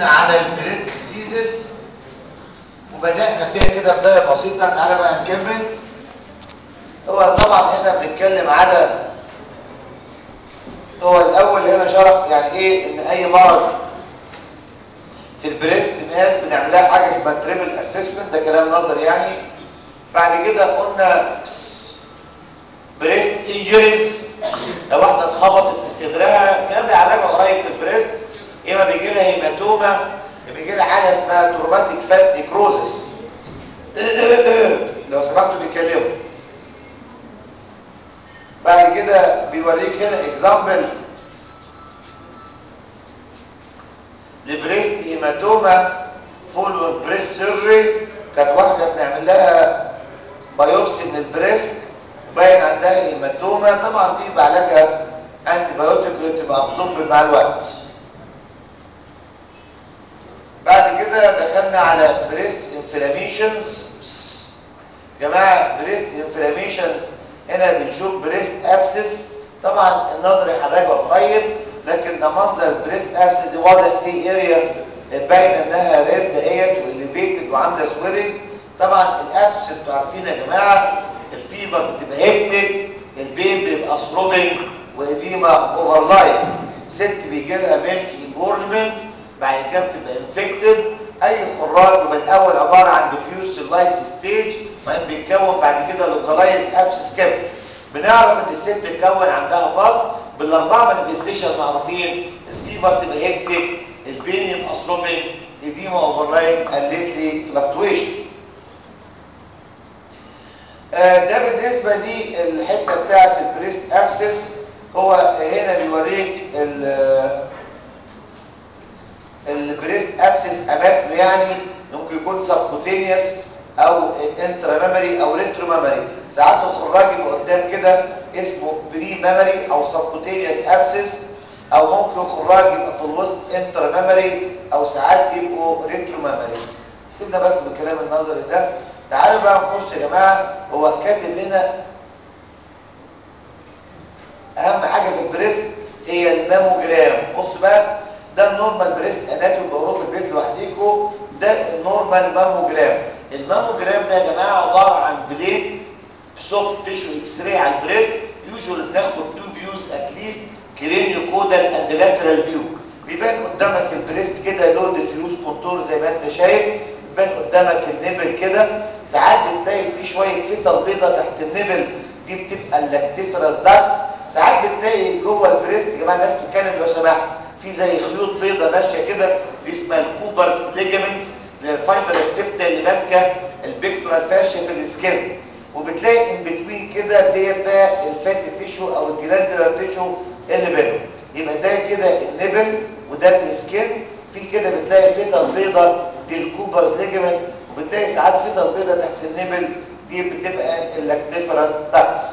اتكلمنا على البريست ديزيزز وبدأنا فيها كده بداية بسيطة تعالى بقى نكمل هو طبعا هنا بنتكلم على هو الأول هنا شرح يعني إيه إن أي مرض في البريست ماس بنعملها حاجة اسمها تريبل اسسمنت ده كلام نظري يعني بعد كده قلنا بريست انجريز لو واحدة اتخبطت في صدرها الكلام ده علاجه قريب في البريست يا اما بيجي لها هيماتوما يا بيجي لها حاجه اسمها تروماتيك فات نيكروزس لو سمحتوا بيتكلموا بعد كده بيوريك هنا اكزامبل لبريست هيماتوما فول بريست سيرجري كانت واحده بنعمل لها بايوبسي من البريست باين عندها هيماتوما طبعا دي بعلاجها انتي بايوتيك وتبقى ابزورب مع الوقت بعد كده دخلنا على بريست انفلاميشنز جماعه بريست انفلاميشنز هنا بنشوف بريست ابسس طبعا النظر هنراجعه قريب لكن ده منظر البريست ابسس دي واضح في اريا باين انها ريد دهيت واليفيتد وعامله سويرنج طبعا الابسس انتوا عارفين يا جماعه الفيبر بتبقى هيكتك البين بيبقى ثروبنج واديما اوفرلاين ست بيجي لها ميلك انجورجمنت بعد كده بتبقى انفكتد اي خراج بيبقى الاول عباره عن ديفيوز سيلايتس ستيج وبعدين بيتكون بعد كده لوكالايز ابسس كيف بنعرف ان الست بتكون عندها باص بالاربعه مانيفستيشن معروفين الفيبر تبقى هيكتك البين يبقى ثروبنج اديما اوفرلاين قلت لي فلكتويشن آه ده بالنسبه للحته بتاعه البريست ابسس هو هنا بيوريك البريست ابسس اماكنه يعني ممكن يكون سبكوتينيوس او انترا ميموري او ريترو ميموري ساعات الخراج اللي قدام كده اسمه بري ميموري او سبكوتينيوس ابسس او ممكن خراج يبقى في الوسط انترا ميموري او ساعات يبقوا ريترو ميموري سيبنا بس بالكلام النظري ده تعالوا بقى نخش يا جماعه هو كاتب هنا اهم حاجه في البريست هي الماموجرام بص بقى ده النورمال بريست اناتومي بقروه في البيت لوحديكم ده النورمال ماموجرام الماموجرام ده يا جماعه عباره عن بلين سوفت تيشو اكس راي على البريست يوجوالي بناخد تو فيوز اتليست كرينيو كودال اند لاترال فيو بيبان قدامك البريست كده له ديفيوز كونتور زي ما انت شايف بيبان قدامك النبل كده ساعات بتلاقي فيه شويه فيتال بيضه تحت النبل دي بتبقى اللاكتيفرس داكتس ساعات بتلاقي جوه البريست يا جماعه الناس بتتكلم لو سمحت في زي خيوط بيضه ماشيه كده دي اسمها الكوبرز ليجامنتس الفايبر السبتة اللي ماسكه البيكتورال فاشيا في السكين وبتلاقي ان بتوين كده ديت بقى الفاتي تيشو او الجلاندولار تيشو اللي بينهم يبقى ده كده النبل وده السكين في كده بتلاقي فيتال بيضه دي الكوبرز ليجامنت وبتلاقي ساعات فيتال بيضه تحت النبل دي بتبقى اللاكتيفرس داكتس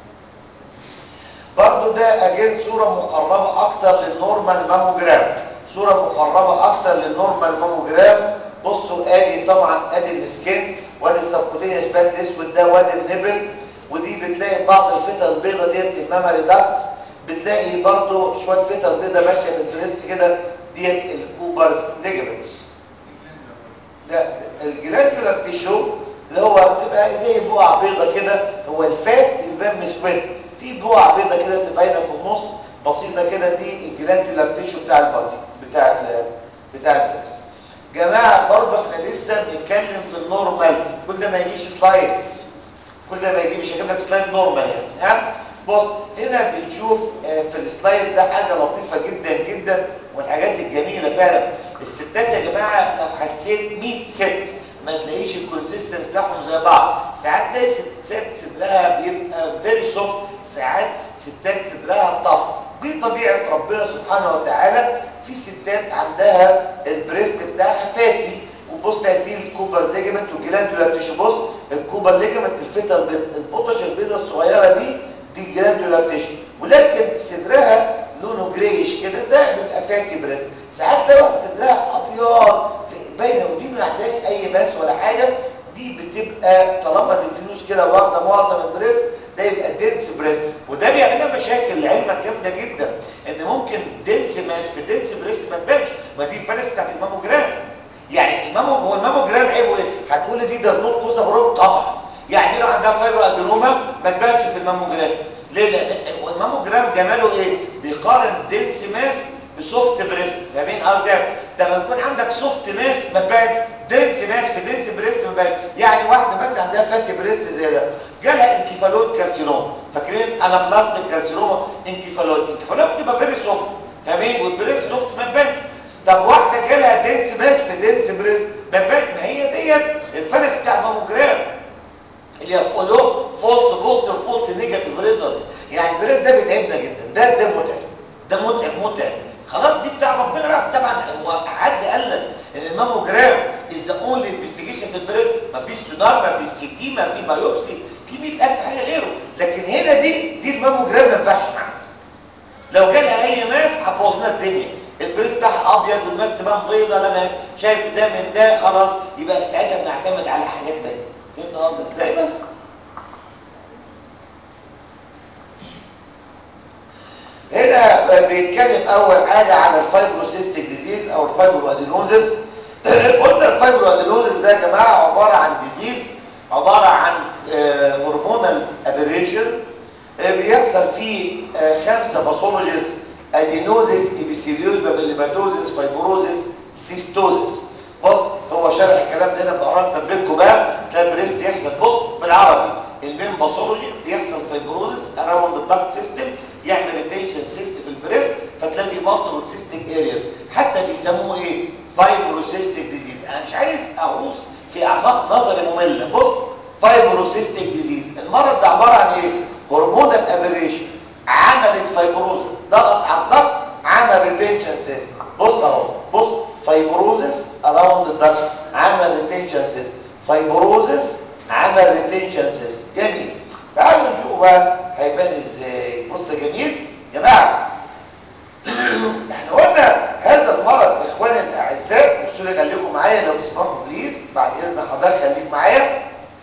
برضو ده اجين صورة مقربة اكتر للنورمال ماموجرام صورة مقربة اكتر للنورمال ماموجرام بصوا ادي طبعا ادي السكين وادي السبكوتينيوس بات الاسود ده وادي النبل ودي بتلاقي بعض الفتة البيضة ديت المامري داكتس بتلاقي برضو شوية فتة البيضة ماشية في البريست كده ديت الكوبرز ليجمنتس ده الجلاندولار تيشو اللي هو بتبقى زي بقع بيضة كده هو الفات البان مسود في بقع بيضة كده تبقى في النص بسيطة كده دي الجلاندولار تيشو بتاع البادي بتاع ال بتاع البريست جماعة برضه احنا لسه بنتكلم في النورمال كل ده ما يجيش سلايدز كل ده ما يجيش هجيب لك سلايد نورمال يعني ها بص هنا بنشوف في السلايد ده حاجة لطيفة جدا جدا والحاجات الجميلة فعلا الستات يا جماعة لو حسيت 100 ست ما تلاقيش الكونسيستنس بتاعهم زي بعض ساعات تلاقي ستات صدرها بيبقى فيري سوفت ساعات ستات صدرها طف دي طبيعه ربنا سبحانه وتعالى في ستات عندها البريست بتاعها فاتي وبص دي الكوبر ليجمنت والجلاندولار تيشو بص الكوبر ليجمنت الفيتا البطش البيضه الصغيره دي دي جلاندولار تيشو ولكن صدرها لونه جريش كده ده بيبقى فاتي بريست ساعات تلاقي صدرها ابيض باينه ودي ما عندهاش اي ماس ولا حاجه دي بتبقى طالما ديفيوز كده واخده معظم البريست ده يبقى دنس بريست وده بيعمل لنا مشاكل لعلمك جامده جدا ان ممكن دنس ماس في دنس بريست ما تبانش ما دي الفلس بتاعت الماموجرام تقول لي دي ده نوت كوزا بروب طبعا يعني دي لو عندها فايبر ادينوما ما تبانش في الماموجرام ليه لان الماموجرام جماله ايه بيقارن دنس ماس بسوفت بريست فاهمين قصدي ده لما يكون عندك سوفت ماس ما تبان دنس ماس في دنس بريست ما تبان يعني واحده بس عندها فاتي بريست زي ده جالها انكيفالويد كارسينوما فاكرين انا بلاستيك كارسينوما انكيفالويد انكيفالويد بتبقى فيري سوفت فاهمين والبريست سوفت ما تبانش طب واحده جالها دنس ماس في دنس بريست ما تبان ما هي ديت الفرس بتاع الماموجرام اللي هي فولو فولس بوزيتيف فولس نيجاتيف ريزلتس يعني البريس ده بيتعبنا جدا ده ده متعب ده متعب متعب خلاص دي بتاع ربنا بقى طبعا هو حد قال لك ان الماموجرام از ذا اونلي انفستيجيشن في البريس مفيش سونار مفيش سي تي مفيش بايوبسي في 100000 حاجه غيره لكن هنا دي دي الماموجرام ما ينفعش معاها لو جالها اي ماس هتبوظ لنا الدنيا البريس بتاعها ابيض والماس تبان بيضه لا انا شايف ده من ده خلاص يبقى ساعتها بنعتمد على حاجات تانيه فهمت قصدي ازاي بس هنا بيتكلم اول حاجه على الفايبروسيستيك ديزيز او الفايبروادينوزس قلنا الفايبروادينوزس ده يا جماعه عباره عن ديزيز عباره عن هرمونال ابريشن بيحصل فيه خمسه باثولوجيز ادينوزس ابيثيليوز بابيليباتوزس فايبروزس سيستوزس بص هو شرح الكلام ده هنا بقرا تطبيقكم بقى تلاقي بريست يحصل بص بالعربي المين باثولوجي بيحصل فايبروزس اراوند الدكت سيستم يعمل ريتنشن سيست في البريست فتلاقي في مالتيبل سيستيك ارياز حتى بيسموه ايه فايبروسيستيك ديزيز انا مش عايز اغوص في اعماق نظري ممله بص فايبروسيستيك ديزيز المرض ده عباره عن ايه هرمونال ابريشن عملت فايبروزس ضغط على الضغط عمل ريتنشن سيست بص اهو بص فايبروزس اراوند الضغط عمل ريتنشن سيست فايبروزس عمل ريتنشن سيست جميل تعالوا نشوف بقى هيبان ازاي بص يا جميل يا جماعه احنا قلنا هذا المرض اخواني الاعزاء بصوا لي خليكم معايا لو تسمحوا بليز بعد اذن حضرتك خليك معايا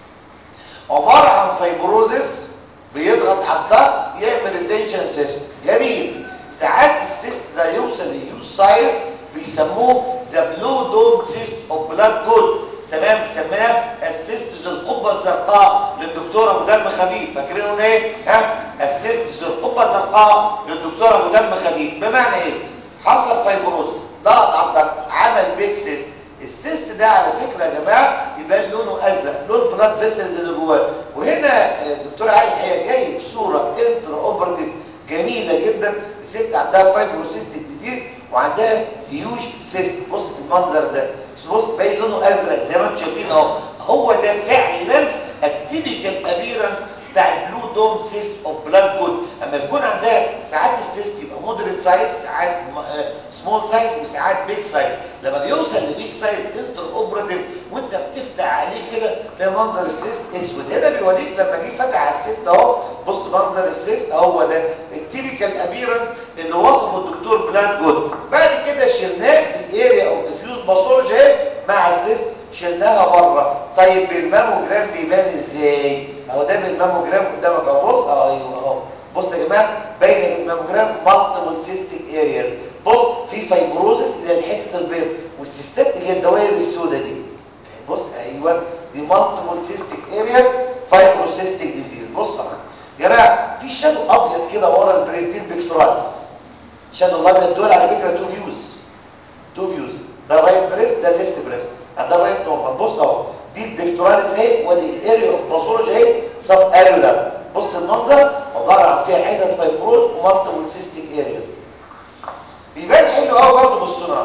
عباره عن فايبروزس بيضغط على الضغط يعمل ريتنشن سيست جميل ساعات السيست ده يوصل ليوز سايز بيسموه ذا بلو دوم سيست اوف بلاد جود تمام سماه السيستز القبه الزرقاء للدكتور ابو دم خفيف فاكرينه ايه ها السيستز القبه الزرقاء للدكتور ابو دم خفيف بمعنى ايه حصل فايبروزس ضغط على الضغط عمل بيك سيست السيست ده على فكره يا جماعه يبان لونه ازرق لون بلاد فيسلز اللي جواه وهنا الدكتور علي الحقيقه جايب صوره انترا اوبرتيف جميله جدا الست عندها فايبروسيستيك ديزيز وعندها هيوج سيست بص المنظر ده بص باين لونه ازرق زي ما انتم شايفين اهو هو ده فعلا التيبيكال ابيرنس بتاع البلو دوم سيست اوف بلاد جود اما يكون عندها ساعات السيست يبقى مودريت سايز ساعات سمول سايز وساعات بيج سايز لما بيوصل لبيج سايز انتر اوبراتيف وانت بتفتح عليه كده تلاقي منظر السيست اسود هنا بيوريك لما جه فتح على السيست اهو بص منظر السيست هو ده التيبيكال ابيرنس اللي وصفه الدكتور بلاد جود بعد كده شلناه الاريا اوف ديفيوز باثولوجي مع السيست شلناها بره طيب بالماموجرام بيبان ازاي اهو ده بالماموجرام قدامك اهو بص ايوه اهو بص يا جماعه باينه في الماموجرام مالتيبل سيستيك ارياز بص في فايبروزس اللي هي حته البيض والسيستات اللي هي الدوائر السوداء دي بص ايوه دي مالتيبل سيستيك ارياز فايبروسيستيك ديزيز بص اهو يا جماعه في شادو ابيض كده ورا البريستيل بيكتوراليس شادو الابيض دول على فكره تو فيوز تو فيوز ده الرايت بريست ده الليفت بريست ده الرايت نورمال بص اهو دي البيكتوراليس اهي ودي الاريا اوف باثولوجي اهي سب اريولار بص المنظر عباره عن فيها عدد فايبروز ومالتيبل سيستيك ارياز بيبان حلو قوي برضه بالسونار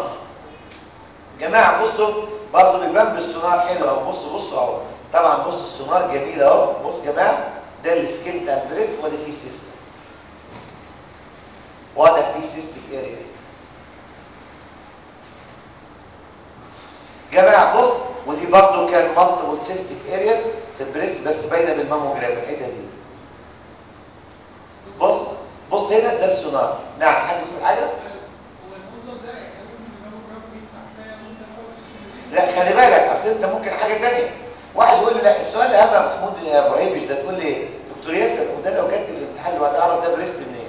جماعه بصوا برضه بيبان بالسونار حلو اهو بص بص اهو طبعا بص السونار جميل اهو بص يا جماعه ده السكين بتاع البريست وادي فيه سيست واضح فيه سيستيك اريا جماعه بص ودي برضه كان مالتيبل سيستيك ارياز في البريست بس باينه بالماموجرام الحته دي بص بص هنا ده السونار نعم حد يوصل حاجه لا خلي بالك اصل انت ممكن حاجه ثانيه واحد يقول لي لا السؤال اهم يا محمود يا ابراهيم مش ده تقول لي دكتور ياسر وده لو جت في الامتحان لو هتعرف ده بريست منين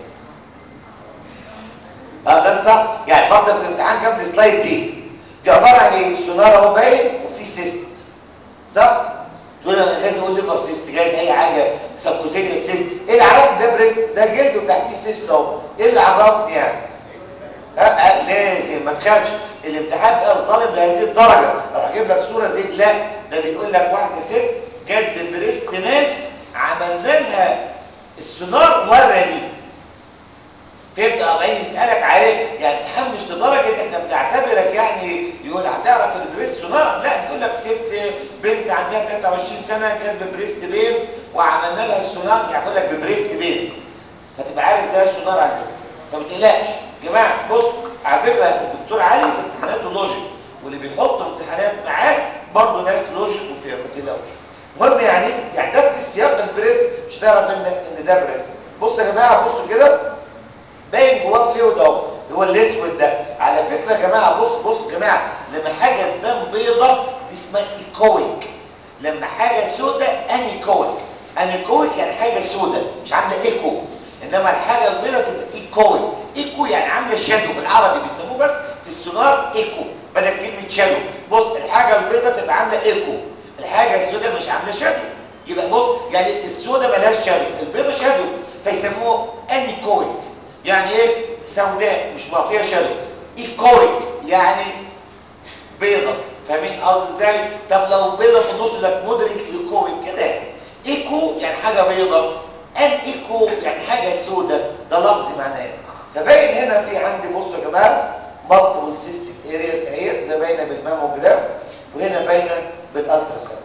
اه ده صح يعني فرضا في الامتحان جاب لي سلايد دي دي عباره عن ايه سونار اهو باين وفي سيست صح تقول انا جاي اقول ليفر سيست جاي اي حاجه سبكوتينيوس سيست ايه اللي عرفني ده بريست ده جلد وتحتيه سيست اهو ايه اللي عرفني يعني ها لازم ما تخافش الامتحان بقى الظالم لهذه الدرجه راح اجيب لك صوره زي لا ده بيقول لك واحده ست جد بريست ناس عملنا لها السونار ورا دي فيبدا 40 يسالك عليه يعني امتحان مش لدرجه احنا بنعتبرك يعني يقول هتعرف البريست سونار لا بيقول لك ست بنت عندها 23 سنه كانت ببريست بين وعملنا لها السونار يعني بيقول لك ببريست بين فتبقى عارف ده سونار على فكره فما تقلقش يا جماعه بص على فكره الدكتور علي في امتحاناته لوجيك واللي بيحط امتحانات معاه برضه ناس لوجيك وفيها ما تقلقوش المهم يعني يعني ده في السياق البريست مش هتعرف ان ان ده بريست بصوا يا جماعه بصوا كده باين جواه فلويد اهو اللي هو الاسود ده على فكره يا جماعه بص بص يا جماعه لما حاجه تبان بيضه دي اسمها ايكويك لما حاجه سوداء انيكويك انيكويك يعني حاجه سوداء مش عامله ايكو انما الحاجه البيضاء تبقى ايكويك ايكو يعني عامله شادو بالعربي بيسموه بس في السونار ايكو بدل كلمه شادو بص الحاجه البيضاء تبقى عامله ايكو الحاجه السوداء مش عامله شادو يبقى بص يعني السوداء ملهاش شادو البيضاء شادو فيسموه انيكويك يعني ايه سوداء مش معطيه شادو ايكويك يعني بيضة فاهمين قصدي ازاي طب لو بيضة في النص لك مودريت ايكويك كده ايكو يعني حاجة بيضة ان ايكو يعني حاجة سوداء ده لفظ معناه فباين هنا في عندي بصوا يا جماعه مالتيبل سيستم ارياز اهي ده باينه بالماموجرام وهنا باينه بالالتراساوند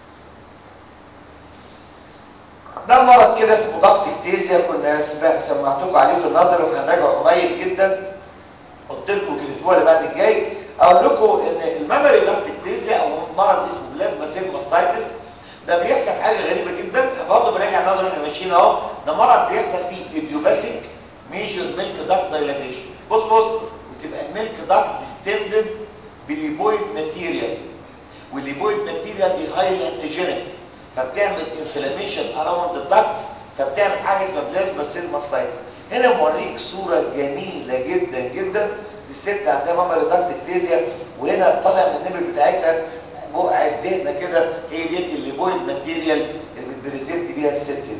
ده مرض كده اسمه ضغط اكتيزيا كنا سمعتكم عليه في النظر وهنراجعه قريب جدا قلت لكم في الاسبوع اللي بعد الجاي اقول لكم ان الميموري ضغط اكتيزيا او مرض اسمه بلازما سيل ماستايتس ده بيحصل حاجه غريبه جدا برضه براجع النظر احنا ماشيين اهو ده مرض بيحصل فيه ايديوباثيك ميجر ميلك داكت دايلاتيشن بص بص وتبقى الميلك داكت ديستندد بليبويد ماتيريال والليبويد ماتيريال دي هايلي انتيجينيك فبتعمل انفلاميشن اراوند الدكتس فبتعمل حاجه اسمها بلازما سيل ماستايتس هنا موريك صوره جميله جدا جدا للست عندها مامري داكت اكتيزيا وهنا طالع من النبل بتاعتها بقعه دهنه كده هي ديت الليبويد ماتيريال اللي بتبريزنت بيها الست دي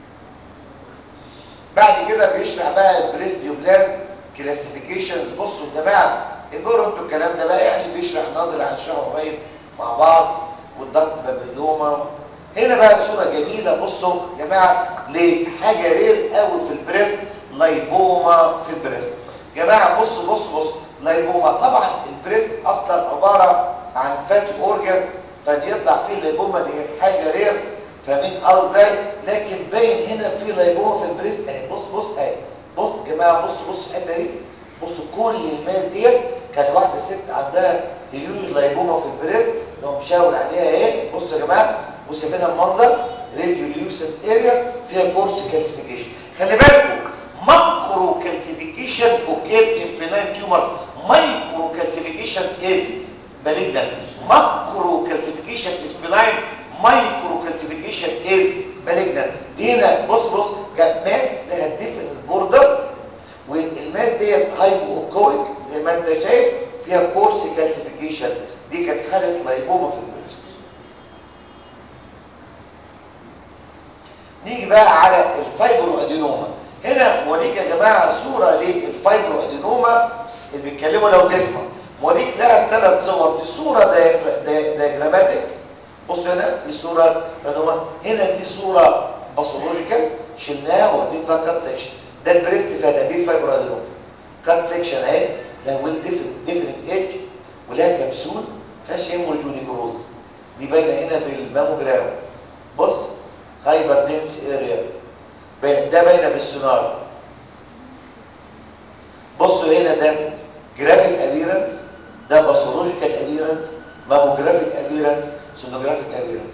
بعد كده بيشرح بقى البريست نيوبلازم كلاسيفيكيشنز بصوا يا جماعه اقروا انتوا الكلام ده بقى يعني بيشرح ناظر هنشرحه قريب مع بعض والضغط بابلوما هنا بقى صوره جميله بصوا يا جماعه لحاجه رير قوي في البريست لايبوما في البريست يا جماعه بصوا بصوا بصوا لايبوما طبعا البريست اصلا عباره عن فات اورجن فبيطلع فيه اللايبوما دي حاجه رير فاهمين ازاي لكن باين هنا في لايبوما في البريست اهي بص بص اهي بص يا جماعه بص بص الحته دي بصوا كل الماس ديت كانت واحده ست عندها هيوج لايبوما في البريست لو مشاور عليها ايه بصوا يا جماعه بصوا كده المنظر راديوليوسنت اريا فيها كورس كالسيفيكيشن خلي بالكم ماكرو كالسيفيكيشن اوكير ان بيناين تيومرز مايكرو كالسيفيكيشن از مالجنان ماكرو كالسيفيكيشن از بيناين مايكرو كالسيفيكيشن از مالجنان دي هنا بص بص جاب ماس لها ديفن البوردر والماس ديت هايبوكويك زي ما انت شايف فيها كورس كالسيفيكيشن دي كانت حاله لايبوما في البريست نيجي بقى على الفايبرو ادينوما هنا موريك يا جماعه صوره للفايبرو ادينوما اللي بيتكلموا لو تسمع موريك لها ثلاث صور دي صوره دايجراماتيك بص هنا دي صوره ادينوما هنا دي صوره باثولوجيكال شلناها واخدين فيها كات سيكشن ده البريست فاتا دي الفايبرو ادينوما كات سيكشن اهي لها ويل ديفرنت ديفرنت ايدج ولها كبسول فيهاش هيموجونيكروزس دي باينه هنا بالماموجرام بص هايبر دنس اريا ده باينه بالسونار بصوا هنا ده جرافيك ابيرنس ده باثولوجيكال ابيرنس ماموجرافيك ابيرنس سونوجرافيك ابيرنس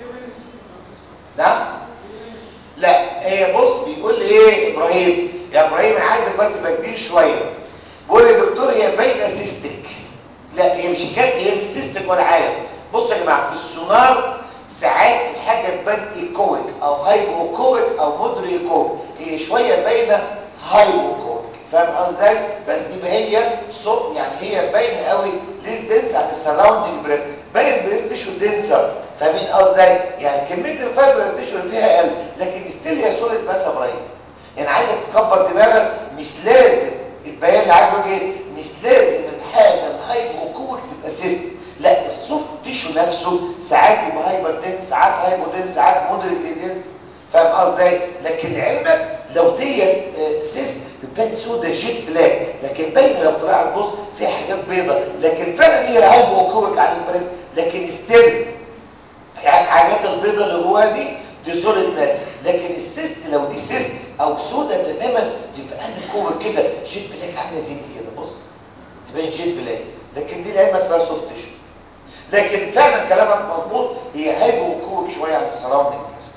نعم لا هي بص بيقول لي ايه ابراهيم يا ابراهيم عايزك بقى تبقى كبير شويه بيقول لي دكتور هي باينه سيستيك لا هي مش كانت هي مش سيستيك ولا حاجه بصوا يا جماعه في السونار ساعات الحاجه تبان ايكويك او هايبوكويك او مودريكويك هي شويه باينه هايبوكويك فاهم قصدي ازاي بس يبقى هي صوت يعني هي باينه قوي ليس دنس عن السراوندنج بريست باين بريست تيشو دنسر فاهمين قصدي يعني كميه الفايبرس تيشو اللي فيها اقل لكن ستيل يا سوليد ماس ابراهيم يعني عايزك تكبر دماغك مش لازم البيان اللي عاجبك ايه مش لازم الحاجه الهايبوكويك تبقى سيست لا السوفت تيشو نفسه ساعات يبقى هايبر دنس ساعات هايبو دنس ساعات مودريتلي دنس فاهم قصدي لكن لعلمك لو ديت سيست بتبان سودا جيت بلاك لكن باينه لو طلعت بص فيها حاجات بيضه لكن فعلا هي هايبوكويك على البريس لكن ستيل يعني الحاجات البيضه اللي جواها دي دي سوليد ماس لكن السيست لو دي سيست او سودا تماما تبقى انا كوبك كده جيت بلاك عامله زي دي كده بص تبان جيت بلاك لكن دي لعلمك فيها سوفت تيشو لكن فعلا كلامك مظبوط هي هايبوكويك شويه عن السراوندنج بريست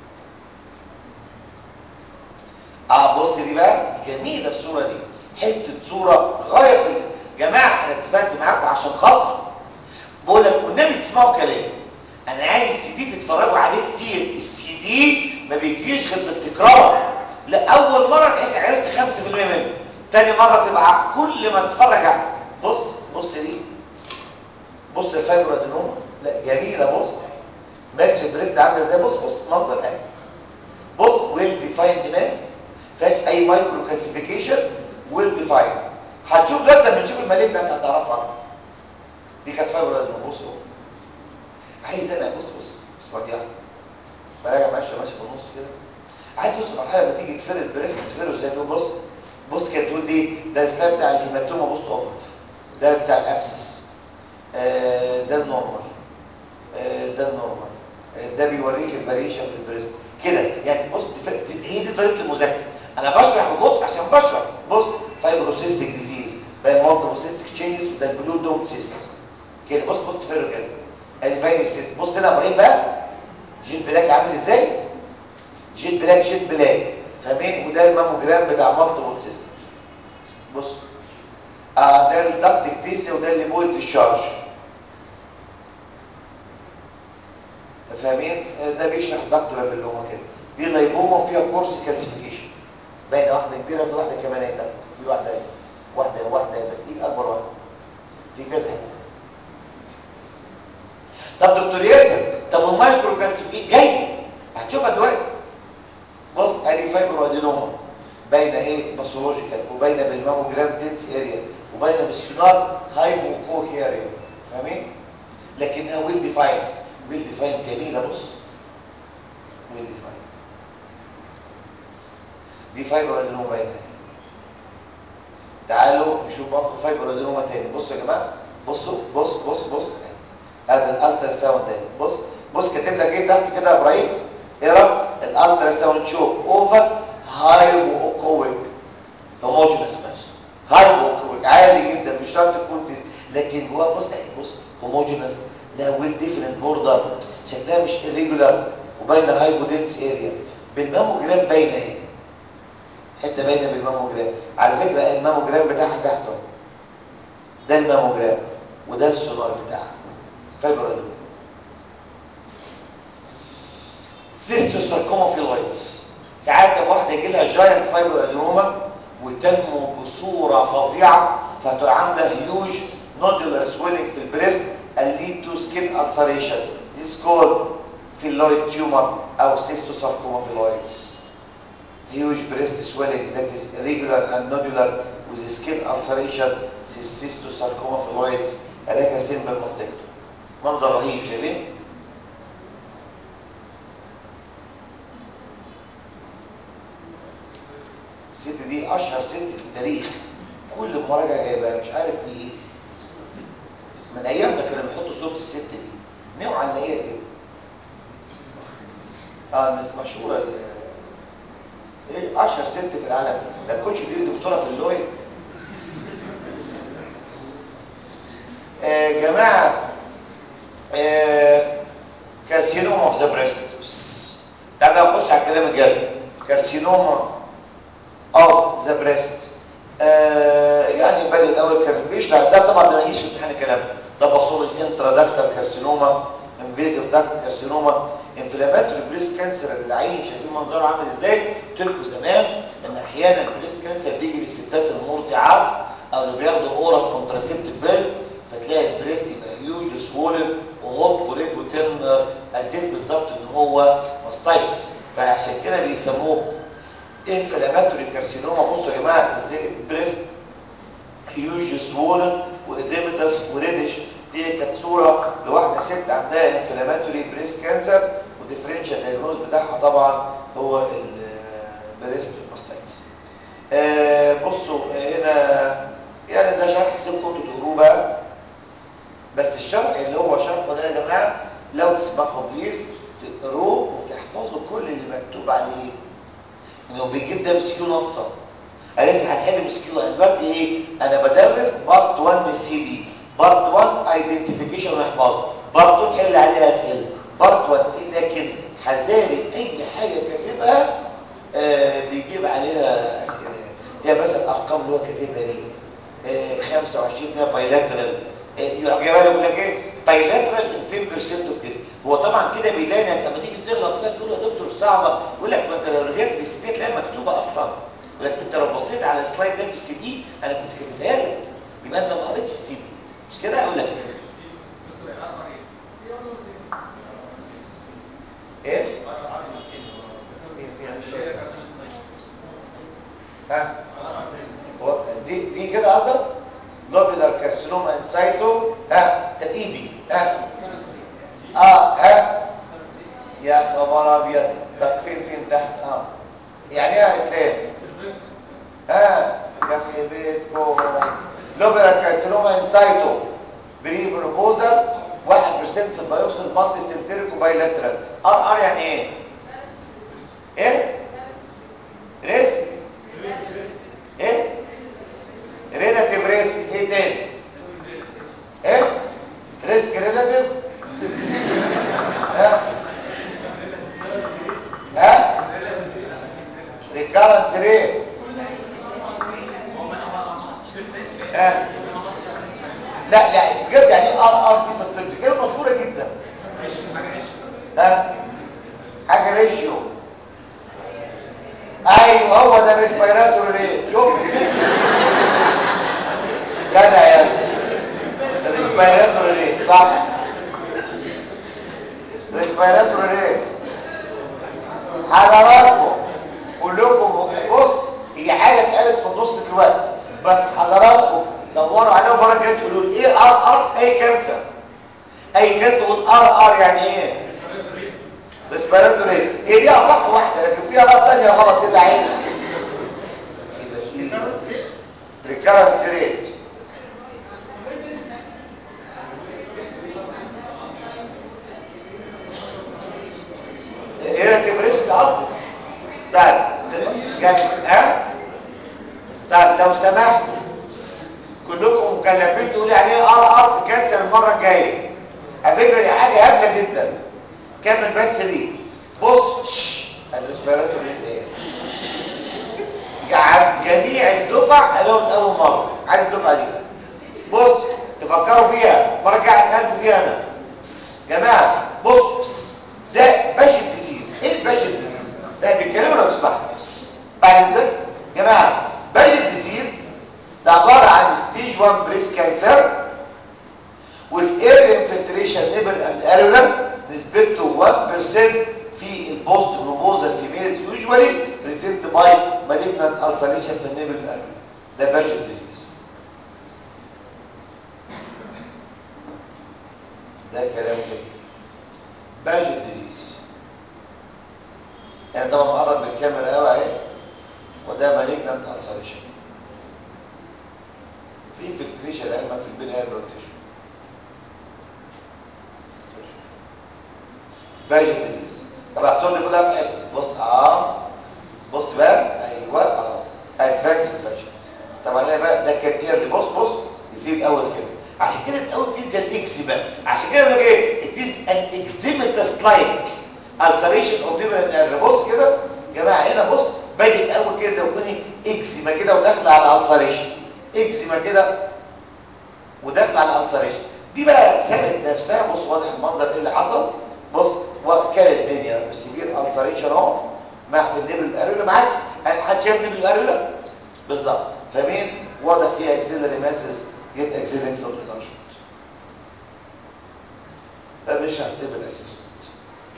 اه بص دي بقى جميله الصوره دي حته صوره غايه في جماعه انا اتفقت معاكم عشان خاطر بقول لك والنبي تسمعوا كلامي انا عايز السي دي تتفرجوا عليه كتير السي دي ما بيجيش غير بالتكرار لا اول مره تحس عرفت 5% منه تاني مره تبقى كل ما تتفرج على بص بص دي بص الفايبر ادينوما لا جميله بص ماسك بريست عامله ازاي بص بص منظر اهي بص ويل ديفايند ماس فيهاش اي مايكرو كالسيفيكيشن ويل ديفايند هتشوف دلوقتي لما نشوف المالجنت هتعرفها اكتر دي كانت فايبر ادينوما بص عايز انا بص بص اسمع دي براجع ماشي ماشي في النص كده عايز توصل مرحله لما تيجي تفرد البريست تفرده ازاي تقول بص بص كده تقول دي ده السلايد بتاع الهيماتوما بوست اوبرتيف ده بتاع الابسس آه ده النورمال آه ده النورمال آه ده بيوريك الفاريشن في البريست كده يعني بص هي دي طريقه المذاكره انا بشرح ببطء عشان بشرح بص فايبروسيستيك ديزيز باين مالتيبوسيستيك تشينجز وده البلو دوم سيستم كده بص بص تفرق كده ادي باين السيستم بص هنا يا ابراهيم بقى جيت بلاك عامل ازاي جيت بلاك جيت بلاك فاهمين وده الماموجرام بتاع مالتيبل سيستم بص اه ده الدكت كتيسي وده اللي بويد الشارج فاهمين ده بيشرح دكت بابلوما كده دي لايبوما فيها كورس كالسيفيكيشن باينه واحده كبيره في واحده كمان اهي في واحده اهي واحده واحده بس دي اكبر واحده في كذا حته طب دكتور ياسر طب والمايكرو كالسيفيكيشن جاي هتشوفها دلوقتي بص ادي فايبر ادينوما باينه ايه باثولوجيكال وباينه بالماموجرام دنس اريا وباينه بالسونار هايبوكوك اريا فاهمين لكنها ويل ديفاين ويل ديفاين جميله بص ويل ديفاين دي فايبر ادينوما باينه تعالوا نشوف برضه فايبر ادينوما تاني بصوا يا جماعه بصوا بص بص بص قبل الالترا ساوند تاني بص بص كاتب لك ايه تحت كده يا ابراهيم اقرا الالترا ساوند شو اوفر هايبوكويك هوموجينس ماشي هايبوكويك عادي جدا مش شرط تكون سيست لكن جواه بص اهي بص هوموجينس لها ويل ديفرنت بوردر شكلها مش irregular وباينه هايبودنس اريا بالماموجرام باينه اهي حته باينه بالماموجرام على فكره الماموجرام بتاعها تحت ده الماموجرام وده السونار بتاعها فايبر ادوم سيستوساركوما فيلويدز ساعات لما واحده يجي لها جاينت فايبر ادينوما وتنمو بصوره فظيعه فتبقى عامله هيوج نودولار سويلنج في البريست and lead to skin ulceration this is called phylloid tumor او cystosarcoma phylloids huge breast swelling that is irregular and nodular with skin ulceration cystosarcoma phylloids علاجها سيمبل ماستكتوم منظر رهيب شايفين الست دي اشهر ست في التاريخ كل مراجعه جايبها مش عارف دي ايه من ايامنا كانوا بيحطوا صوره الست دي نوعا نلاقيها كده اه الناس مشهوره ايه اشهر ست في العالم لا كنتش دي دكتوره في اللوي آه جماعه آه كارسينوما اوف ذا بريست تعالى نخش على الكلام الجد كارسينوما اوف ذا بريست يعني بدأ الاول كان بيشرح ده طبعا ده ما يجيش في امتحان الكلام ده بصور الانترادكتال كارسينوما انفيزيف داكت كارسينوما انفلاماتوري بريست كانسر العين شايفين منظره عامل ازاي قلت لكم زمان ان احيانا البريست كانسر بيجي للستات المرضعات او اللي بياخدوا اورال كونتراسيبتيف بيلز فتلاقي البريست يبقى هيوج سوولن وهوت زي بالظبط ان هو ماستايتس فعشان كده بيسموه انفلاماتوري كارسينوما بصوا يا جماعه ازاي البريست هيوج سوولن واديمتس وريدش دي كانت صوره لواحده ست عندها انفلاماتوري بريست كانسر وديفرنشال دايجنوز بتاعها طبعا هو البريست ماستايتس آه بصوا هنا يعني ده شرح سيبكم انتوا تقروه بقى بس الشرح اللي هو شرحه ده يا جماعه لو تسمحوا بليز تقروه وتحفظوا كل اللي مكتوب عليه انه بيجيب ده مسكيو نصا انا لسه هنحل مسكيو انا دلوقتي ايه انا بدرس بارت 1 من السي دي بارت 1 ايدنتيفيكيشن ونحفظه بارت 2 نحل عليها اسئله بارت 1 إيه لكن حذاري اي حاجه كاتبها آه بيجيب عليها اسئله زي مثلا الارقام اللي هو كاتبها دي آه 25% بايلاترال يروح جايبها يقول لك ايه بايلاترال ان 10% اوف كيس هو طبعا كده بيدانك لما تيجي تغلط فيها تقول له يا دكتور صعبه يقول لك ما انت لو رجعت للسي دي تلاقيها مكتوبه اصلا يقول لك انت لو بصيت على السلايد ده في السي دي انا كنت كاتبها لك يبقى انت ما قريتش السي دي مش كده اقول لك ايه ها هو دي دي كده اقدر لوبيلار كارسينوما انسايتو ها طب ايدي ها اه ها يا خبر ابيض طب فين فين تحت اه يعني ايه يا اسلام ها يا بيتكم لوبيلار كارسينوما انسايتو بري بروبوزال 1% في البيوبسي المالتي سنتريك وبايلاترال ار ار يعني ايه ايه ريسك ايه ريلاتيف ريسك ايه تاني ايه ريسك ريلاتيف ها ها ريكارنس ريت ها لا لا بجد يعني ايه ار ار دي في الطب دي كلمه مشهوره جدا ها حاجه ريشيو ايوه هو ده ريسبيراتوري ريت شوف جدع يا ريسبيراتوري ريت صح ريسبيراتوري ريت حضراتكم كلكم بص هي حاجه اتقالت في النص دلوقتي بس حضراتكم دوروا عليها المره الجايه تقولوا لي ايه ار ار اي كانسر اي كانسر قول ار ار يعني ايه ريسبيراتوري ريت هي دي اصح واحده لكن في اراء ثانيه غلط اللي عايز ريكارنس ريت ريلاتيف ريسك قصدي طيب يعني ها طيب لو سمحتوا كلكم مكلفين تقولوا يعني ايه ار ار في كانسر المره الجايه على فكره دي حاجه هبله جدا كمل بس دي بص الريسبيراتوري ايه جميع الدفع قالوا من اول مره عايز الدفعه دي بص تفكروا فيها مرجع قلبي فيها انا جماعه بص بص ده باشن ديزيز ايه الباشن ديزيز ده بيتكلموا لو تسمحوا بعد ازاي جماعه باشن ديزيز ده عباره عن ستيج 1 بريست كانسر with air infiltration nipple and areola نسبته 1% في البوست مينوبوزال فيميلز يوجوالي بريزنت باي مالجنانت ulceration في النيبل الاريولا ده باجن ديزيز ده كلام جميل باجن ديزيز يعني طبعا مقرب بالكاميرا قوي اهي وده مالجنانت ulceration في انفلتريشن لعلمك في البين ايربل تيشو باجن ديزيز طبعا الصور دي كلها بتحفظ بص اه بص بقى ايوه اه ادفانس باجن طبعا انا بقى ده كان ايرلي بص بص يبتدي الاول كده عشان كده الاول تنزل الاكزيما عشان كده بقول لك ايه it is an eczematous like ulceration of liver and بص كده يا جماعه هنا بص بادئ اول كده زي ما يكون اكزيما كده وداخله على الالسريشن اكزيما كده وداخله على الالسريشن دي بقى سابت نفسها بص واضح المنظر ايه اللي حصل بص وكانت الدنيا سيفير السريشن اهو مع في النبل الاريولا معاك حد شايف النبل الاريولا بالظبط فمين واضح فيها اكسيلري ماسز جيت اكسيلري فلوت انلارجمنت ده مش هتبقى الاسسمنت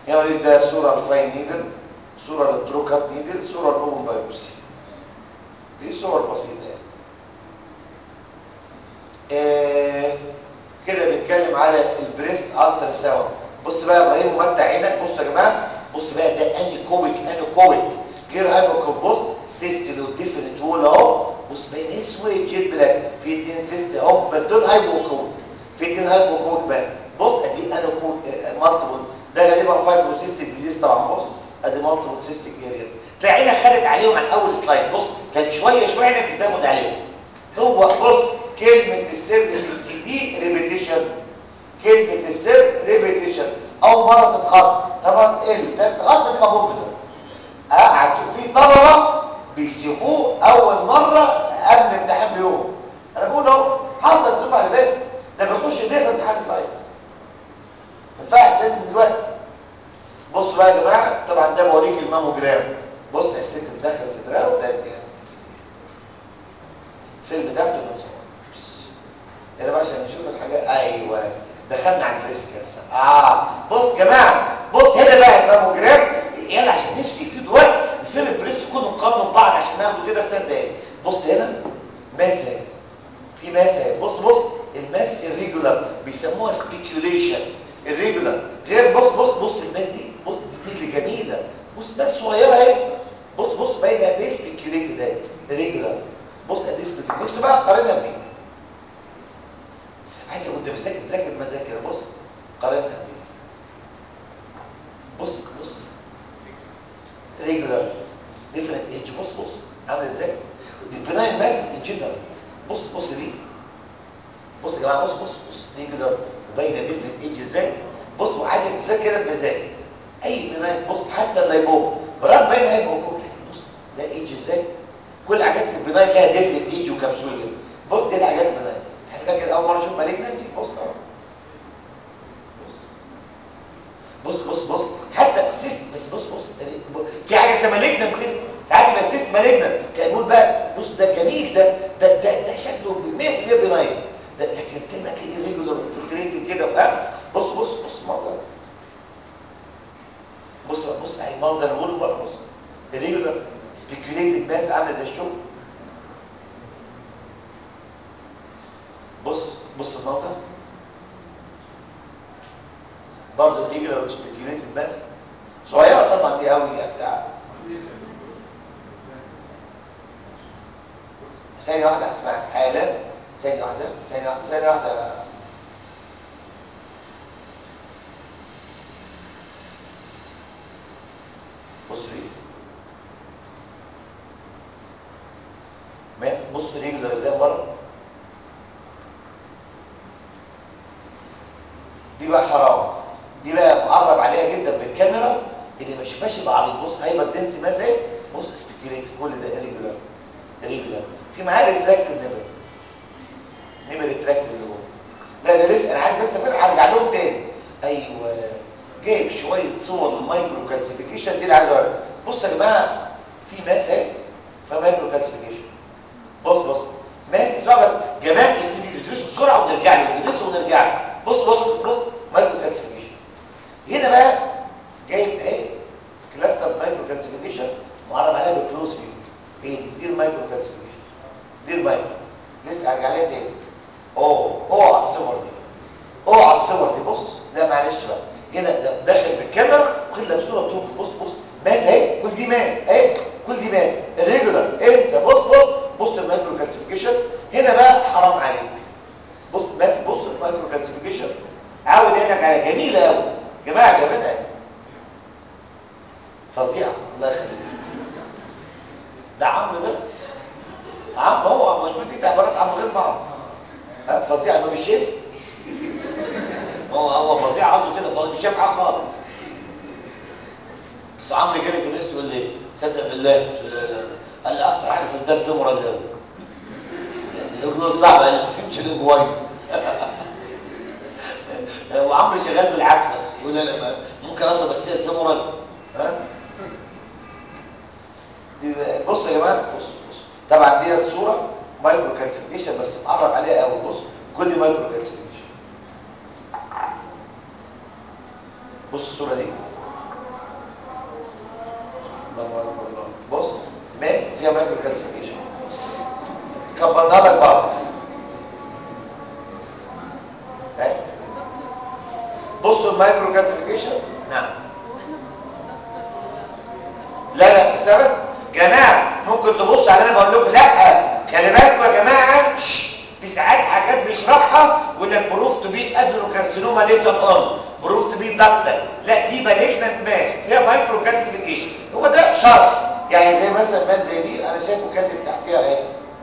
هنا اوريك ده صوره الفاين نيدل صوره للتروكات نيدل صوره الاوبن بايوبسي دي صور بسيطه يعني آه كده بنتكلم على البريست الترا ساوند بص بقى يا ابراهيم ومتع عينك بص يا جماعه بص بقى ده اني كويك اني كويك غير هايبوكوب بص سيست له ديفرنت وول اهو بص بين اسود جيت بلاك في اتنين سيست اهو بس دول هايبوكوب في اتنين هايبوكوب بس بص ادي اني كويك مالتيبل ده غالبا فايبروسيستيك ديزيز طبعا بص ادي مالتيبل سيستيك ارياز تلاقي عينك خدت عليهم عن اول سلايد بص كان شويه شويه عينك بتاخد عليهم هو بص كلمه السر في السي دي ريبيتيشن كلمه السر ريبيتيشن اول مره تتخط طبعا ايه تتخط دي مفهوم ده اه هتشوف في طلبه بيسيبوه اول مره قبل الامتحان بيوم انا بقول اهو حصل الدفعه اللي فاتت ده بيخش ليه في امتحان سلايد ما ينفعش لازم دلوقتي بصوا بقى يا جماعه طبعا ده بوريك الماموجرام بص الست بتدخل صدرها وده الجهاز الفيلم ده من صور هنا بقى عشان نشوف الحاجات ايوه دخلنا على البريس كانسر اه بص يا جماعه بص هنا بقى الماموجرام يلا عشان نفسي في دلوقتي الفيلم البريس يكونوا مقارنوا ببعض عشان ناخده كده في ثلاث دقايق بص هنا ماس اهي في ماس اهي بص بص الماس الريجولار بيسموها سبيكيوليشن الريجولار غير بص بص بص الماس دي بص دي اللي جميله بص ماس صغيره اهي بص بص باينه قد ايه سبيكيوليتد اهي ريجولار بص قد ايه سبيكيوليتد نفسي بقى اقارنها بدي عايز وانت بتذاكر تذاكر بمزاج كده بص قارنها بدي بص بص ريجولار ديفرنت ايدج بص بص عامل ازاي دي بناين ماس ان جنرال بص بص دي بص يا جماعه بص بص بص ريجولار وباينه ديفرنت ايدج ازاي بص وعايزك تذاكر كده بمزاج اي بناين بص حتى اللايبوم برغم باين هيبقى بص ده ايدج ازاي كل حاجات البناين لها ديفرنت ايدج وكبسول كده بص دي الحاجات البناين خلي بالك اول مره اشوف مالجنسي بص اهو بص بص بص حتى سيست بس بص بص في حاجه اسمها مالجنت سيست ساعات يبقى السيست مالجنت كان يقول بقى بص ده جميل ده ده ده, ده شكله 100% بناين ده لكن تبقى تلاقيه ريجولار فلتريتد كده وقع بص بص بص منظر بص بص اهي منظر بقول بقى بص الريجولار سبيكيوليتد ماس عامله زي الشغل بص بص المنظر برضه الريجولار سبيكيوليتد ماس صغيره طبعا دي قوي يا بتاع ثانيه واحده هسمعك حالا ثانيه واحده ثانيه واحده ثانيه واحده بص لي ماس بص ريجولار ازاي بره دي بقى حرام دي بقى مقرب عليها جدا بالكاميرا اللي ما يشوفهاش يبقى عبيط بص هايبر دنس ماس اهي بص سبيكيوليت كل ده ريجولار ريجولار في معاه ريتراكت النبر نبر ريتراكت اللي جوه لا ده لسه انا عايز بس افرق هرجع لهم تاني ايوه جايب شويه صور المايكرو كالسيفيكيشن دي اللي عايز اقولها بص يا جماعه في ماس اهي فمايكرو كالسيفيكيشن بص بص ماس اسمها بس جمال السي دي ندرسه بسرعه ونرجع له ندرسه ونرجع له بص بص بص مايكرو كالسيفيكيشن هنا بقى جايب اهي كلاستر مايكرو كالسيفيكيشن معرب عليها بالكلوز فيو هي دي دي المايكرو كالسيفيكيشن دي المايكرو لسه هرجع لها تاني اوه اوه على الصور دي اوه على الصور دي بص لا معلش بقى هنا ده داخل بالكاميرا واخد لك صوره بتوف بص بص ماس اهي كل دي ماس اهي كل دي ماس الريجولار انسى بص بص بص المايكرو كالسيفيكيشن هنا بقى حرام عليك بص ماس بص المايكرو كالسيفيكيشن عاود عينك على جميله قوي يا جماعه جمالها فظيعه الله يخليك ده عمرو ده عمرو هو مش بدي تعبيرات عمرو غير بعض فظيع ما مش شايف هو هو فظيع قصده كده فظيع مش شايف حاجه خالص بس عمرو جالي في الناس تقول لي صدق بالله قلت له لا لا قال لي اكتر حاجه في الدم فيمورال ده يقول صعب قال لي ما فهمتش اللي جوايا وعمرو شغال بالعكس اصلا يقول لا لا ممكن اطلب بس الفيمورال ها بص يا جماعه بص بص طبعا دي صوره مايكرو كالسيفيكيشن بس مقرب عليها قوي بص كل مايكرو كالسيفيكيشن بص الصوره دي الله اكبر الله بص ماس فيها مايكرو كالسيفيكيشن كبرنا لك بره أهي. بصوا المايكرو كالسيفيكيشن نعم لا لا بس بس جماعه ممكن تبص على انا بقول لكم لا خلي بالكم يا جماعه شش. في ساعات حاجات بيشرحها يقول لك بروف تو بي ادنوكارسينوما ليتر اون بروف تو بي داكتر لا دي مالجنت ماس فيها مايكرو كالسيفيكيشن هو ده شرح يعني زي مثلا ماس زي دي انا شايفه كاتب تحتيها اهي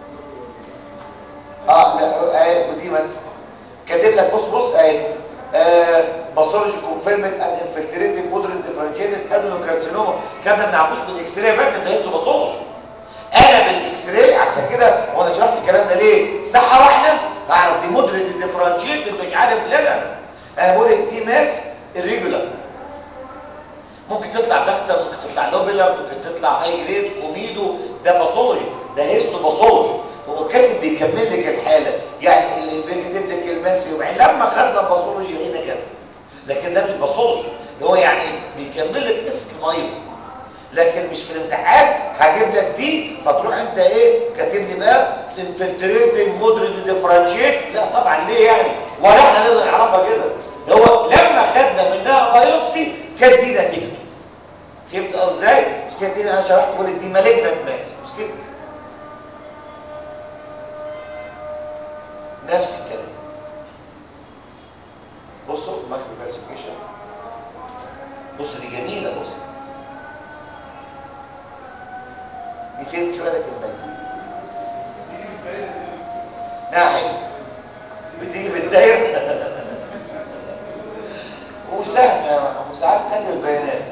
اه لا اهي ودي مثلا كاتب لك بص بص اهي باثولوجي كونفيرمد ان انفلتريتد مودرن ديفرنشيتد ادنوكارسينوما كان ما بنعرفوش بالاكس راي بقى ده هيستو باثولوجي انا بالاكس راي عشان كده وانا شرحت الكلام ده ليه صحه واحده هعرف دي مودرن ديفرنشيتد مش عارف لا لا انا بقول لك دي ماس irregular ممكن تطلع دكتور ممكن تطلع لوبيلر ممكن تطلع هاي جريد كوميدو ده باثولوجي ده هيستو باثولوجي هو كاتب بيكمل لك الحاله يعني اللي بيكتب لك الماس يوم لما خدنا باثولوجي لقينا كذا لكن ده مش باثولوجي ده هو يعني بيكمل لك قصه المريض لكن مش في الامتحان هجيب لك دي فتروح انت ايه كاتب لي بقى انفلتريتنج مودريت ديفرنشيت لا طبعا ليه يعني ولا احنا نقدر نعرفها كده ده هو لما خدنا منها بايوبسي كانت دي نتيجته فهمت قصدي ازاي مش كده دي انا شرحت بقول لك دي مالجنت ماس مش كده نفس الكلام بصوا مايكرو كلاسيفيكيشن بص دي جميله بص دي فين شويه لكن باينه ناحيه بتيجي بالدايره وسهل يا محمود ساعات تاني البيانات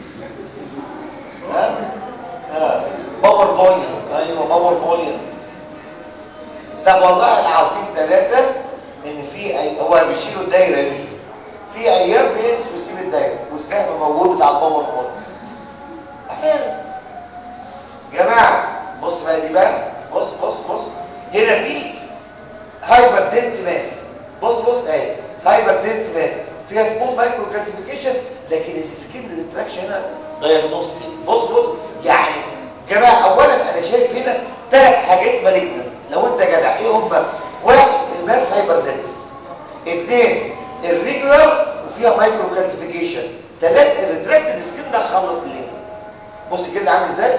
ها ها باور بوينت ايوه باور بوينت طب والله العظيم ثلاثة ان في أي... هو بيشيلوا الدايرة يوجد في ايام بينسوا ويسيب الدايرة والسهم موجود بتاع الباور بوينت احيانا جماعة بص بقى دي بقى بص بص بص هنا في هايبر دنس ماس بص بص اهي هايبر دنس ماس فيها سمول مايكرو كالسيفيكيشن لكن السكين ريتراكشن هنا دايجنوستيك بص بص يعني جماعة اولا انا شايف هنا ثلاث حاجات مالجنة لو انت جدع ايه هم واحد الماس هايبر دنس اثنين الريجولار وفيها مايكرو كالسيفيكيشن ثلاث الريتراكتد سكين ده خلص الليل بص الجلد عامل ازاي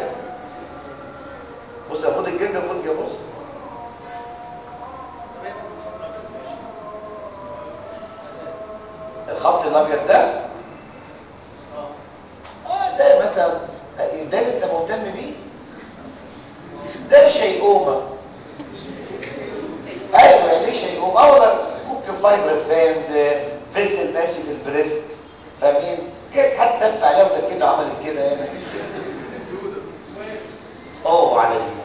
بص خد الجلد خد كده بص الخط الابيض ده اه ده مثلا ده اللي انت مهتم بيه ده شيئومه ايوه يعني ايه شيئومه اولا ممكن فايبرس باند فيسل ماشي في البريست فاهمين كيس حد دف عليها ودفيته عملت كده يعني اوه على دي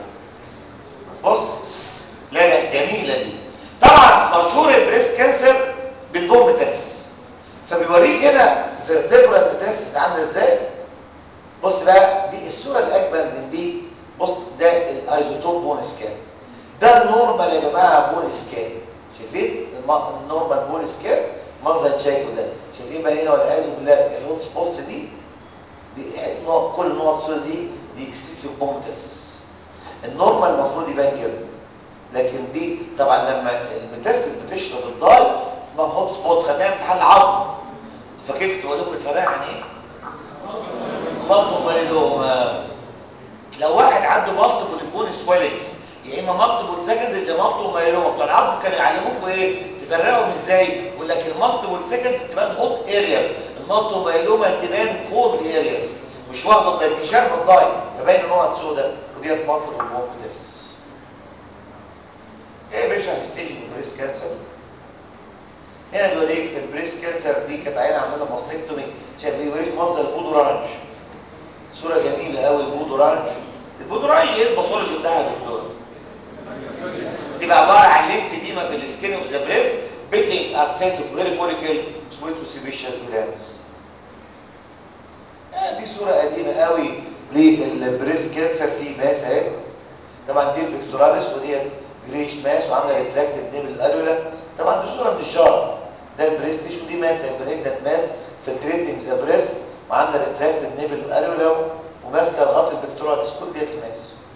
بص لا لا جميله دي طبعا مشهور البريست كانسر بالبوم تس فبيوريك هنا فيرتبرال بتس عامله ازاي بص بقى دي الصوره الاجمل من دي بص ده الايزوتوب بون سكان ده النورمال يا جماعه بون سكان شايفين النورمال بون سكان المنظر اللي شايفه ده شايفين بقى هنا والعياذ بالله الهوت سبوتس دي دي نوع كل نوع صور دي دي اكستنسيف بومتس النورمال المفروض يبان كده لكن دي طبعا لما المتسس بتشرب الضاي اسمها هوت سبوتس خدناها امتحان العظم فاكرت بقول لكم الفرق عن ايه مالتو مايلوما لو واحد عنده مالتيبل بون سويلنجز يا اما مالتيبل سكندري زي مالتيبل مايلوما بتوع العظم كانوا يعلموكم ايه تفرقهم ازاي يقول لك المالتيبل سكندري تبان هوت ارياز المالتيبل مايلوما تبان كولد ارياز مش واخده الانتشار من الضاي فباين نقط سوداء وديت مالتيبل بون تيست ايه باشا هنستيجي من بريست كانسر هنا بيوريك البريست كانسر دي كانت عينه عامله ماستكتومي شايف بيوريك منظر البودورانج صوره جميله قوي البودورانج البودورانج ايه الباثولوجي بتاعها يا دكتور تبقى عباره عن ليمف ديما في السكين اوف ذا بريست بيتنج اكسنت اوف فيري فوليكل سويت وسيبيشيس جلاندز آه دي صوره قديمه قوي للبريست كانسر في ماس اهي طبعا دي البكتوراليس ودي جريش ماس وعامله ريتراكتد نيبل اريولا طبعا دي صوره من الشارع ده البريستيش ودي ماس بريجنت ماس فلتريتنج ذا بريست وعامله ريتراكتد نيبل اريولا وماسكه الغط البكتوراليس كل ديت الماس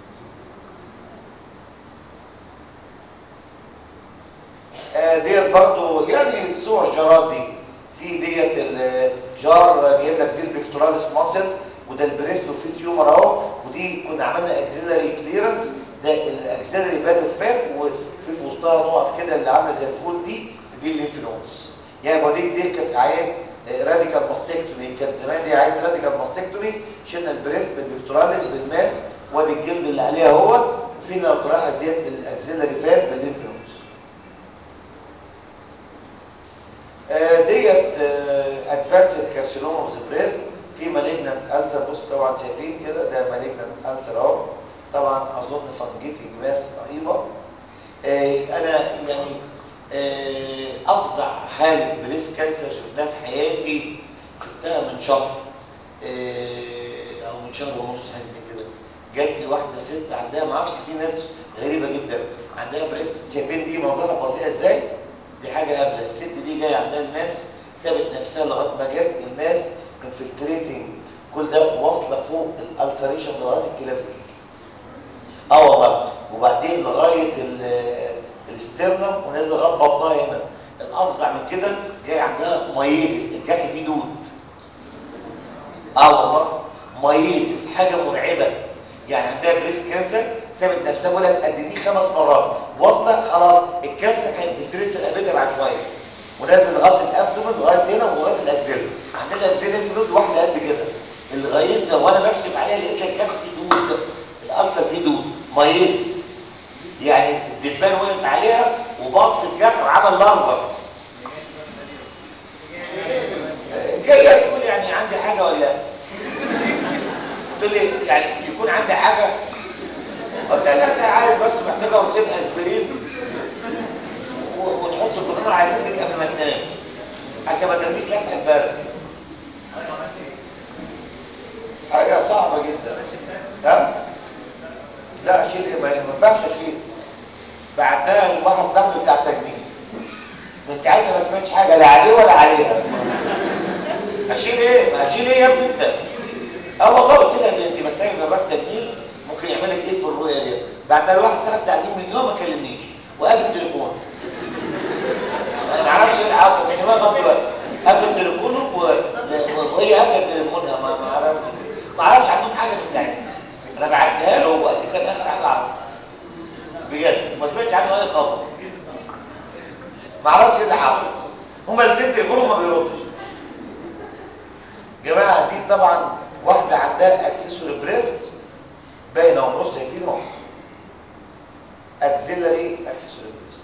آه ديت برضو يعني صور جارات دي في ديت الجار جايب لك دي البكتوراليس ماسل وده البريست وفي تيومر اهو ودي كنا عملنا اكسيلري كليرنس ده الاكسيلري باد اوف فات وفي في وسطها نقط كده اللي عامله زي الفول دي دي الليمف نودز يعني بوريك دي كانت عيان راديكال ماستكتومي كانت زمان دي عيان راديكال ماستكتومي شلنا البريست بالبكتوراليس بالماس وادي الجلد اللي عليها هو وفينا القراءه ديت الاكسيلري فات بالليمف نودز ديت ادفانسد كارسينوما اوف ذا بريست في مالجنانت ألسر بص طبعا شايفين كده ده مالجنانت ألسر اهو طبعا اظن فانجيتنج ماس رهيبه آه انا يعني آه افظع حاله بريست كانسر شفتها في حياتي شفتها من شهر آه او من شهر ونص حاجه زي كده جات لي واحده ست عندها ما اعرفش في ناس غريبه جدا عندها بريست شايفين دي منظرها فظيع ازاي دي حاجه هبله الست دي جايه عندها الماس سابت نفسها لغايه ما جت الماس انفلتريتنج كل ده واصله فوق الالسريشن لغايه الكلافيكل اه والله وبعدين لغايه الاسترنم ونازل لغايه بطنها هنا الافظع من كده جاي عندها مايزس الجرح فيه دود اه والله مايزس حاجه مرعبه يعني عندها بريست كانسر سابت نفسها بقول لك قد دي خمس مرات واصله خلاص الكانسر هينفلتريت رقبتها بعد شويه ونازل لغايه الابدومن لغايه هنا ولغايه الاكزيل عندنا الاكزيل الفلود واحده قد كده اللي غيظها وانا بكشف عليها لقيت لك كان في دود الالسر فيه دود مايزس يعني الدبان وقف عليها وباط في الجرح وعمل لارفا جايه تقول يعني عندي حاجه ولا تقول لي يعني يكون عندي حاجه قلت لها انا عايز بس محتاجه قرصين اسبرين وتحط الجنون على صدرك قبل ما تنام عشان ما تاخديش لفحه برد حاجه صعبه جدا ها لا اشيل ايه ما ينفعش اشيل بعتها لواحد صاحبي بتاع تجميل من ساعتها ما سمعتش حاجه لا عليه ولا عليها اشيل ايه ما اشيل ايه يا ابني انت اه والله قلت لها دي انت محتاجه جراح تجميل ممكن يعمل لك ايه في الرو اريا بعتها لواحد صاحبي بتاع تجميل من يوم ما كلمنيش وقافل التليفون انا ما اعرفش ايه اللي حصل من يوم لغايه دلوقتي قافل تليفونه وهي قافله تليفونها ما ما اعرفش ما اعرفش عندهم حاجه من ساعتها انا بعتها له وقت كان اخر حاجه اعرفها بجد ما سمعتش عنه اي خبر ما اعرفش ايه اللي حصل هما الاثنين تليفونهم ما بيردش جماعه دي طبعا واحده عندها اكسسوري بريست باينه اهو بص شايفينه اكسيلري اكسسوري بريست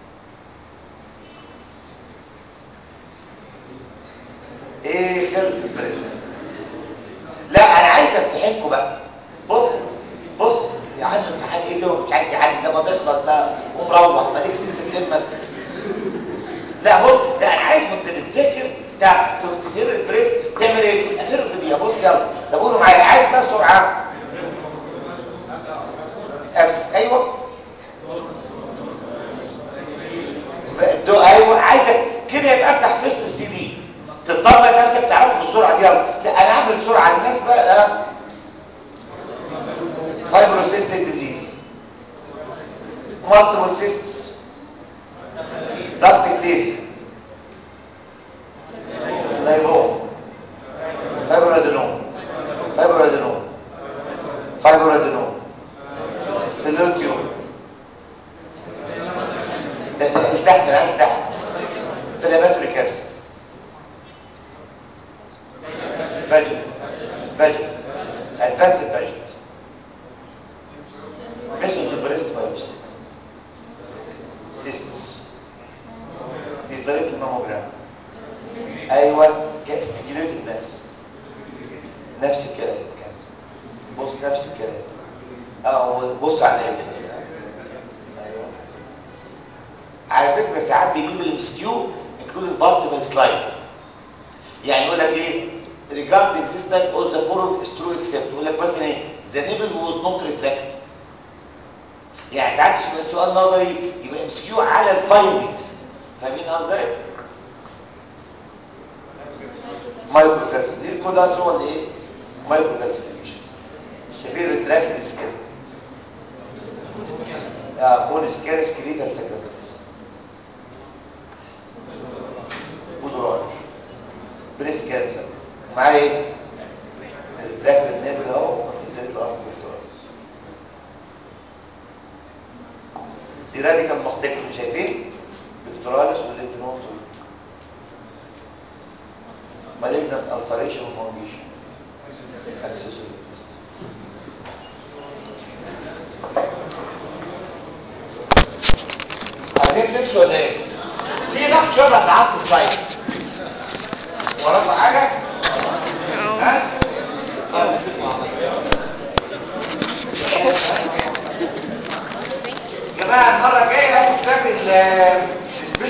ايه خلص البريست لا انا عايز امتحنكم بقى بص بص يا عم امتحان ايه فيهم مش عايز يعدي ده ما تخلص بقى ومروح مالك سبت تلمك لا بص ده انا عايز وانت بتذاكر تعرف تفتكر البريس تعمل ايه افرق في دقيقه بص يلا ده قولوا معايا عايز بقى سرعه ابسس ايوه دو ايوه عايزك كده يبقى انت حفظت السي دي تطمن نفسك تعرفه بالسرعه دي يلا لا انا اعمل بسرعه الناس بقى لا فايبروسيستيك ديزيز مالتيبل سيستس دكتيك لايبوم فايبرادينوم فايبرادينوم فايبرادينوم فيلوتيوم ده اللي تحت انا عايز تحت فيلامنتري كابسل باجت باجت ادفانسد باجت ميثود بريست بايوبسي سيستس دي طريقه الماموجرام ايوه كاسبيكيليت الناس نفس الكلام كانسر بص نفس الكلام اه بص على العين ايوه على فكره ساعات بيجيب الامسكيو انكلود بارت من سلايد يعني يقول لك ايه regarding this type of the forum is true except يقول لك مثلا ايه the nipple was not retracted يعني ساعات مش بس سؤال نظري يبقى امسكيو على الفايندنجز فاهمين ازاي مايكرو كالسيفيكيشن دي كلها صور لايه مايكرو كالسيفيكيشن ريتراكتد سكين اه بون سكان سكريتال سكندري ودراج بريس كانسر معاه ايه ريتراكتد نيبل اهو نزلت الارض في التراث دي راديكال ماستكتومي شايفين بكتوراليس والليمف نودز malignant ulceration وفونجيشن accessory عايزين تمشوا ولا ايه؟ في ناخد شويه بعد عصر السايت وراكم حاجه؟ ها؟ اه بتسيبوا عمل. جماعه المره الجايه هاخد كتاب ال